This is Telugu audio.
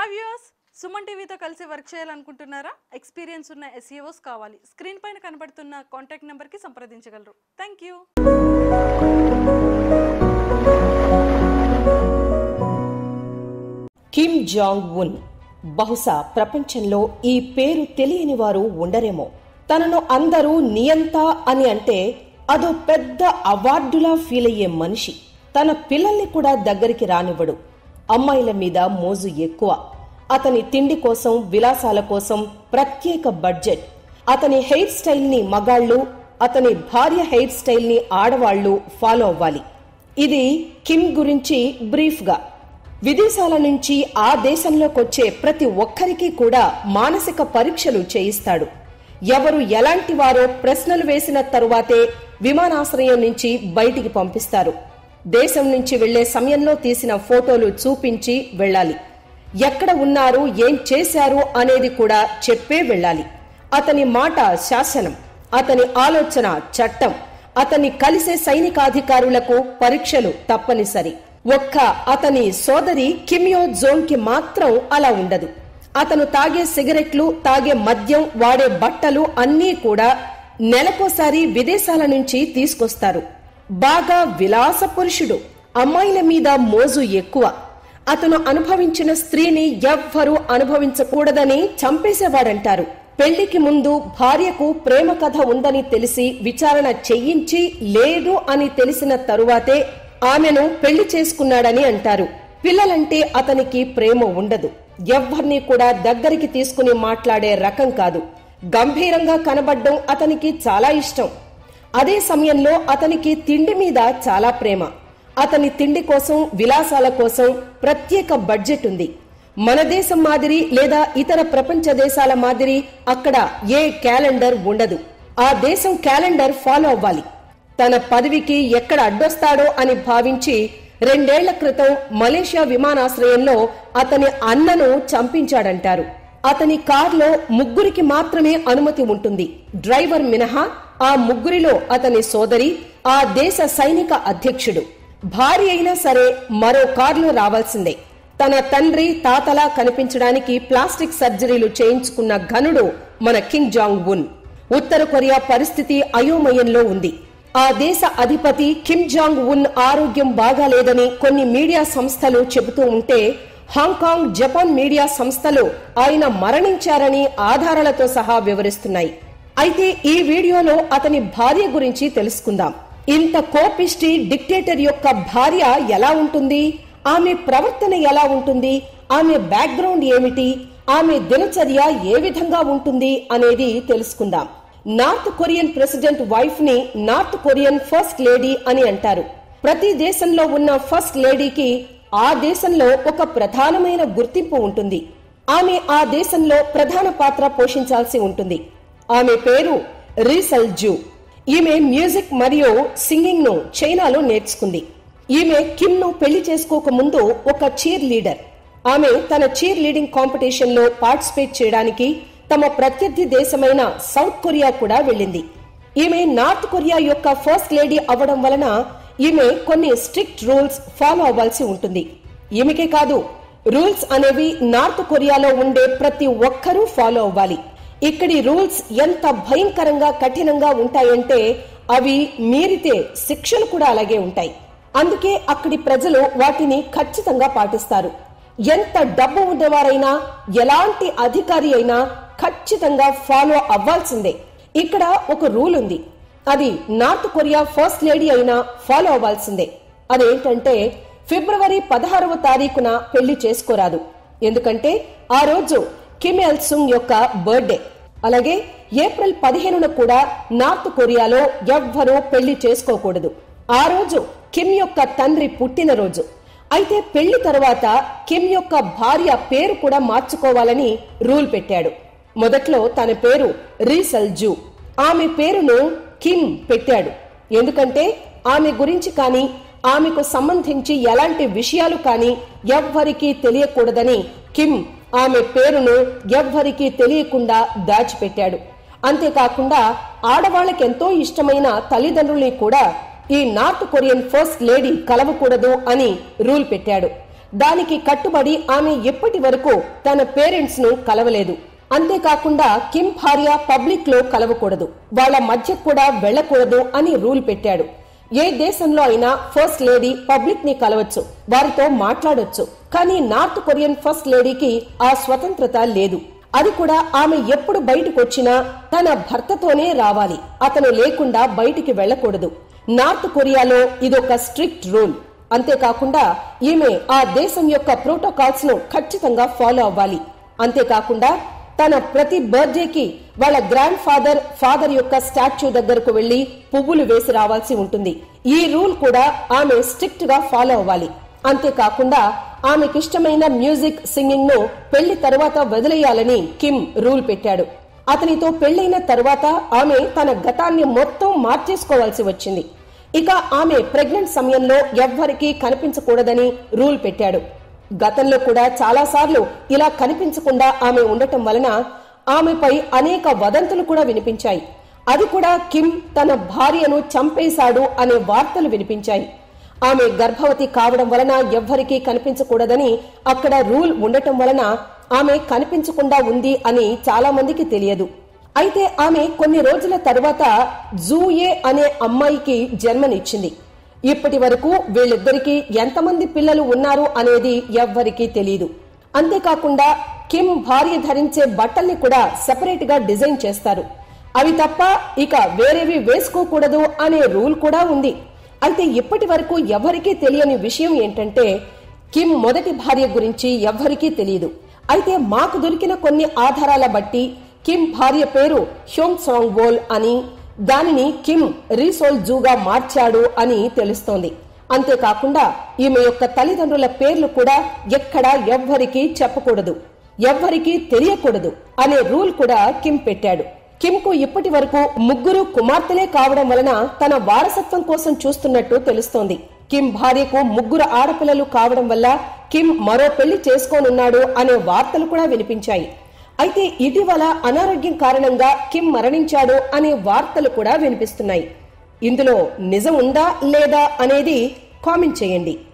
హాయ్ వ్యూయర్స్ సుమన్ టీవీతో కలిసి వర్క్ చేయాలనుకుంటున్నారా ఎక్స్పీరియన్స్ ఉన్న ఎస్ఈఓస్ కావాలి స్క్రీన్ పైన కనబడుతున్న కాంటాక్ట్ నెంబర్కి సంప్రదించగలరు thank you Kim Jong Un బహుశా ప్రపంచంలో ఈ పేరు తెలియని వారు ఉండరేమో తనను అందరూ నియంత అని అంటే అదో పెద్ద అవార్డులా ఫీల్ అయ్యే మనిషి తన పిల్లల్ని కూడా దగ్గరికి రానివ్వడు అమ్మాయిల మీద మోజు ఎక్కువ అతని తిండి కోసం విలాసాల కోసం ప్రత్యేక బడ్జెట్ అతని హెయిర్ స్టైల్ ని మగాళ్ళు అతని భార్య హెయిర్ స్టైల్ ని ఆడవాళ్లు ఫాలో అవ్వాలి ఇది కిమ్ గురించి బ్రీఫ్ గా విదేశాల నుంచి ఆ దేశంలోకొచ్చే ప్రతి ఒక్కరికి కూడా మానసిక పరీక్షలు చేయిస్తాడు ఎవరు ఎలాంటి వారో ప్రశ్నలు వేసిన తరువాతే విమానాశ్రయం నుంచి బయటికి పంపిస్తారు దేశం నుంచి వెళ్లే సమయంలో తీసిన ఫోటోలు చూపించి వెళ్ళాలి ఎక్కడ ఉన్నారు ఏం చేశారు అనేది కూడా చెప్పే వెళ్ళాలి అతని మాట శాసనం అతని ఆలోచన చట్టం అతన్ని కలిసే సైనికాధికారులకు పరీక్షలు తప్పనిసరి ఒక్క అతని సోదరి కిమియో జోన్ కి మాత్రం అలా ఉండదు అతను తాగే సిగరెట్లు తాగే మద్యం వాడే బట్టలు అన్నీ కూడా నెలకోసారి విదేశాల నుంచి తీసుకొస్తారు బాగా విలాస పురుషుడు అమ్మాయిల మీద మోజు ఎక్కువ అతను అనుభవించిన స్త్రీని ఎవ్వరూ అనుభవించకూడదని చంపేసేవాడంటారు పెళ్లికి ముందు భార్యకు ప్రేమ కథ ఉందని తెలిసి విచారణ చెయ్యించి లేదు అని తెలిసిన తరువాతే ఆమెను పెళ్లి చేసుకున్నాడని అంటారు పిల్లలంటే అతనికి ప్రేమ ఉండదు ఎవ్వరినీ కూడా దగ్గరికి తీసుకుని మాట్లాడే రకం కాదు గంభీరంగా కనబడ్డం అతనికి చాలా ఇష్టం అదే సమయంలో అతనికి తిండి మీద చాలా ప్రేమ అతని తిండి కోసం విలాసాల కోసం ప్రత్యేక బడ్జెట్ ఉంది మన దేశం మాదిరి లేదా ఇతర ప్రపంచ దేశాల మాదిరి అక్కడ ఏ క్యాలెండర్ ఉండదు ఆ దేశం క్యాలెండర్ ఫాలో అవ్వాలి తన పదవికి ఎక్కడ అడ్డొస్తాడో అని భావించి రెండేళ్ల క్రితం మలేషియా విమానాశ్రయంలో అతని అన్నను చంపించాడంటారు అతని కార్లో ముగ్గురికి మాత్రమే అనుమతి ఉంటుంది డ్రైవర్ మినహా ఆ ముగ్గురిలో అతని సోదరి ఆ దేశ సైనిక అధ్యక్షుడు భార్య అయినా సరే మరో కార్లో రావాల్సిందే తన తండ్రి తాతలా కనిపించడానికి ప్లాస్టిక్ సర్జరీలు చేయించుకున్న ఘనుడు మన కింగ్ జాంగ్ ఉన్ ఉత్తర కొరియా పరిస్థితి అయోమయంలో ఉంది ఆ దేశ అధిపతి కిమ్ జాంగ్ ఉన్ ఆరోగ్యం బాగాలేదని కొన్ని మీడియా సంస్థలు చెబుతూ ఉంటే హాంకాంగ్ జపాన్ మీడియా సంస్థలు ఆయన మరణించారని ఆధారాలతో సహా వివరిస్తున్నాయి అయితే ఈ వీడియోలో అతని భార్య గురించి తెలుసుకుందాం ఇంత కోపిష్టి డిక్టేటర్ యొక్క భార్య ఎలా ఉంటుంది ఆమె ప్రవర్తన ఎలా ఉంటుంది ఆమె బ్యాక్గ్రౌండ్ ఏమిటి ఆమె దినచర్య ఏ విధంగా ఉంటుంది అనేది తెలుసుకుందాం నార్త్ కొరియన్ ప్రెసిడెంట్ వైఫ్ ని నార్త్ కొరియన్ ఫస్ట్ లేడీ అని అంటారు ప్రతి దేశంలో ఉన్న ఫస్ట్ లేడీకి ఆ దేశంలో ఒక ప్రధానమైన గుర్తింపు ఉంటుంది ఆమె ఆ దేశంలో ప్రధాన పాత్ర పోషించాల్సి ఉంటుంది ఆమె పేరు రీసల్ జూ ఈమె మ్యూజిక్ మరియు సింగింగ్ ను చైనాలో నేర్చుకుంది ఈమె కిమ్ ను పెళ్లి చేసుకోక ముందు ఒక చీర్ లీడర్ ఆమె తన చీర్ లీడింగ్ కాంపిటీషన్ లో పార్టిసిపేట్ చేయడానికి తమ ప్రత్యర్థి దేశమైన సౌత్ కొరియా కూడా వెళ్ళింది ఈమె నార్త్ కొరియా యొక్క ఫస్ట్ లేడీ అవ్వడం వలన ఈమె కొన్ని స్ట్రిక్ట్ రూల్స్ ఫాలో అవ్వాల్సి ఉంటుంది ఈమెకే కాదు రూల్స్ అనేవి నార్త్ కొరియాలో ఉండే ప్రతి ఒక్కరూ ఫాలో అవ్వాలి ఇక్కడి రూల్స్ ఎంత భయంకరంగా కఠినంగా ఉంటాయంటే అవి మీరితే శిక్షలు కూడా అలాగే ఉంటాయి అందుకే అక్కడి ప్రజలు వాటిని ఖచ్చితంగా పాటిస్తారు ఎంత డబ్బు ఉన్నవారైనా ఎలాంటి అధికారి అయినా ఖచ్చితంగా ఫాలో అవ్వాల్సిందే ఇక్కడ ఒక రూల్ ఉంది అది నార్త్ కొరియా ఫస్ట్ లేడీ అయినా ఫాలో అవ్వాల్సిందే అదేంటంటే ఫిబ్రవరి పదహారవ తారీఖున పెళ్లి చేసుకోరాదు ఎందుకంటే ఆ రోజు కిమ్ ఎల్ సుంగ్ యొక్క బర్త్డే అలాగే ఏప్రిల్ పదిహేనున కూడా నార్త్ కొరియాలో ఎవ్వరూ పెళ్లి చేసుకోకూడదు ఆ రోజు కిమ్ యొక్క తండ్రి పుట్టినరోజు అయితే పెళ్లి తరువాత కిమ్ యొక్క భార్య పేరు కూడా మార్చుకోవాలని రూల్ పెట్టాడు మొదట్లో తన పేరు రీసల్ జూ ఆమె పేరును కిమ్ పెట్టాడు ఎందుకంటే ఆమె గురించి కానీ ఆమెకు సంబంధించి ఎలాంటి విషయాలు కానీ ఎవ్వరికీ తెలియకూడదని కిమ్ ఆమె పేరును ఎవ్వరికీ తెలియకుండా దాచిపెట్టాడు అంతేకాకుండా ఆడవాళ్ళకెంతో ఇష్టమైన తల్లిదండ్రుల్ని కూడా ఈ నార్త్ కొరియన్ ఫస్ట్ లేడీ కలవకూడదు అని రూల్ పెట్టాడు దానికి కట్టుబడి ఆమె ఎప్పటి వరకు తన పేరెంట్స్ ను కలవలేదు అంతేకాకుండా కిమ్ భార్య పబ్లిక్ లో కలవకూడదు వాళ్ళ మధ్య కూడా వెళ్లకూడదు అని రూల్ పెట్టాడు ఏ దేశంలో అయినా ఫస్ట్ లేడీ పబ్లిక్ ని కలవచ్చు వారితో మాట్లాడొచ్చు కానీ నార్త్ కొరియన్ ఫస్ట్ లేడీకి ఆ స్వతంత్రత లేదు అది కూడా ఆమె ఎప్పుడు బయటకు వచ్చినా తన భర్తతోనే రావాలి అతను లేకుండా బయటికి వెళ్ళకూడదు నార్త్ కొరియాలో ఇదొక స్ట్రిక్ట్ రూల్ అంతేకాకుండా ఈమె ఆ దేశం యొక్క ప్రోటోకాల్స్ ను ఖచ్చితంగా ఫాలో అవ్వాలి అంతేకాకుండా తన ప్రతి బర్త్డేకి వాళ్ళ గ్రాండ్ ఫాదర్ ఫాదర్ యొక్క స్టాచ్యూ దగ్గరకు వెళ్లి పువ్వులు వేసి రావాల్సి ఉంటుంది ఈ రూల్ కూడా ఆమె స్ట్రిక్ట్ గా ఫాలో అవ్వాలి అంతేకాకుండా ఆమెకిష్టమైన మ్యూజిక్ సింగింగ్ ను పెళ్లి తర్వాత వదిలేయాలని కిమ్ రూల్ పెట్టాడు అతనితో పెళ్లైన తర్వాత ఆమె తన గతాన్ని మొత్తం మార్చేసుకోవాల్సి వచ్చింది ఇక ఆమె ప్రెగ్నెంట్ సమయంలో ఎవ్వరికీ కనిపించకూడదని రూల్ పెట్టాడు గతంలో కూడా చాలా సార్లు ఇలా కనిపించకుండా ఆమె ఉండటం వలన ఆమెపై అనేక వదంతులు కూడా వినిపించాయి అది కూడా కిమ్ తన భార్యను చంపేశాడు అనే వార్తలు వినిపించాయి ఆమె గర్భవతి కావడం వలన ఎవ్వరికీ కనిపించకూడదని అక్కడ రూల్ ఉండటం వలన ఆమె కనిపించకుండా ఉంది అని చాలా మందికి తెలియదు అయితే ఆమె కొన్ని రోజుల తర్వాత జూయే అనే అమ్మాయికి జన్మనిచ్చింది ఇప్పటి వరకు వీళ్ళిద్దరికీ ఎంతమంది పిల్లలు ఉన్నారు అనేది ఎవ్వరికీ తెలియదు అంతేకాకుండా కిమ్ భార్య ధరించే బట్టల్ని కూడా సెపరేట్ గా డిజైన్ చేస్తారు అవి తప్ప ఇక వేరేవి వేసుకోకూడదు అనే రూల్ కూడా ఉంది అయితే ఇప్పటి వరకు ఎవరికీ తెలియని విషయం ఏంటంటే కిమ్ మొదటి భార్య గురించి ఎవ్వరికీ తెలియదు అయితే మాకు దొరికిన కొన్ని ఆధారాల బట్టి కిమ్ భార్య పేరు హ్యోంగ్ సాంగ్ బోల్ అని దానిని కిమ్ రీసోల్ జూగా మార్చాడు అని తెలుస్తోంది అంతేకాకుండా ఈమె యొక్క తల్లిదండ్రుల పేర్లు కూడా ఎక్కడా ఎవ్వరికీ చెప్పకూడదు ఎవ్వరికీ తెలియకూడదు అనే రూల్ కూడా కిమ్ పెట్టాడు కిమ్ కు ఇప్పటి వరకు ముగ్గురు కుమార్తెలే కావడం వలన తన వారసత్వం కోసం చూస్తున్నట్టు తెలుస్తోంది కిమ్ భార్యకు ముగ్గురు ఆడపిల్లలు కావడం వల్ల కిమ్ మరో పెళ్లి చేసుకోనున్నాడు అనే వార్తలు కూడా వినిపించాయి అయితే ఇటీవల అనారోగ్యం కారణంగా కిమ్ మరణించాడు అనే వార్తలు కూడా వినిపిస్తున్నాయి ఇందులో నిజం ఉందా లేదా అనేది కామెంట్ చేయండి